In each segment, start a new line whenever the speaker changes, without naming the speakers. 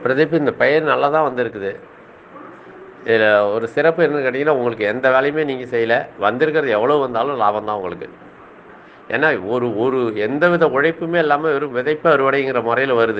பிரதீப் இந்த பயிர் நல்லா தான் வந்திருக்குது இதில் ஒரு சிறப்பு என்னன்னு கேட்டிங்கன்னா உங்களுக்கு எந்த வேலையுமே நீங்கள் செய்யலை வந்திருக்கிறது எவ்வளோ வந்தாலும் லாபம் தான் உங்களுக்கு ஏன்னா ஒரு ஒரு எந்தவித உழைப்புமே இல்லாமல் வெறும் விதைப்பு அறுவடைங்கிற முறையில் வருது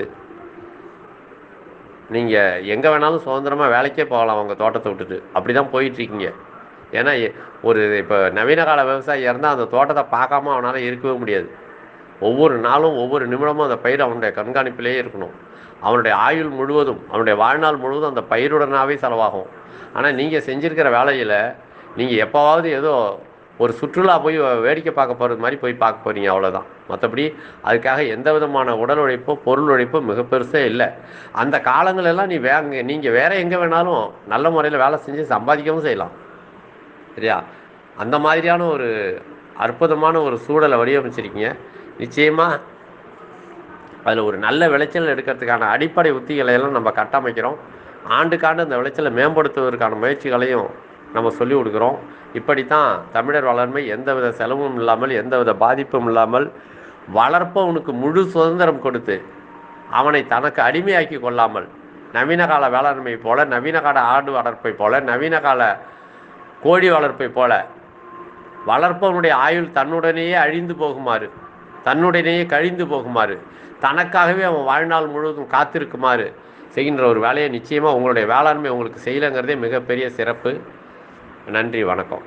நீங்கள் எங்கே வேணாலும் சுதந்திரமாக வேலைக்கே போகலாம் உங்கள் தோட்டத்தை விட்டுட்டு அப்படி தான் போயிட்டுருக்கீங்க ஏன்னா எ- ஒரு இப்போ நவீன கால விவசாயி இருந்தால் அந்த தோட்டத்தை பார்க்காம அவனால் இருக்கவே முடியாது ஒவ்வொரு நாளும் ஒவ்வொரு நிமிடமும் அந்த பயிர் அவனுடைய கண்காணிப்பிலேயே இருக்கணும் அவனுடைய ஆயுள் முழுவதும் அவனுடைய வாழ்நாள் முழுவதும் அந்த பயிருடனாவே செலவாகும் ஆனால் நீங்கள் செஞ்சிருக்கிற வேலையில் நீங்கள் எப்போவாவது ஏதோ ஒரு சுற்றுலா போய் வேடிக்கை பார்க்க போகிறது மாதிரி போய் பார்க்க போகிறீங்க அவ்வளோதான் மற்றபடி அதுக்காக எந்த விதமான உடல் உழைப்போ பொருள் உழைப்போ மிக பெருசே இல்லை அந்த காலங்களெல்லாம் நீ வேங்க நீங்கள் வேற எங்கே வேணாலும் நல்ல முறையில் வேலை செஞ்சு சம்பாதிக்கவும் செய்யலாம் சரியா அந்த மாதிரியான ஒரு அற்புதமான ஒரு சூழலை வடிவமைச்சிருக்கீங்க நிச்சயமாக அதில் ஒரு நல்ல விளைச்சல் எடுக்கிறதுக்கான அடிப்படை உத்திகளை எல்லாம் நம்ம கட்டமைக்கிறோம் ஆண்டுக்காண்டு அந்த விளைச்சலை மேம்படுத்துவதற்கான முயற்சிகளையும் நம்ம சொல்லிக் கொடுக்குறோம் இப்படித்தான் தமிழர் வளர்மை எந்தவித செலவும் இல்லாமல் எந்தவித பாதிப்பும் இல்லாமல் வளர்ப்பவனுக்கு முழு சுதந்திரம் கொடுத்து அவனை தனக்கு அடிமையாக்கி கொள்ளாமல் நவீன கால வேளாண்மை போல நவீன கால ஆடு வளர்ப்பை போல நவீன கால கோழி வளர்ப்பை போல வளர்ப்பவனுடைய ஆயுள் தன்னுடனேயே அழிந்து போகுமாறு தன்னுடனேயே கழிந்து போகுமாறு தனக்காகவே அவன் வாழ்நாள் முழுவதும் காத்திருக்குமாறு செய்கின்ற ஒரு வேலையை நிச்சயமாக உங்களுடைய வேளாண்மை உங்களுக்கு செய்யலைங்கிறதே மிகப்பெரிய சிறப்பு நன்றி வணக்கம்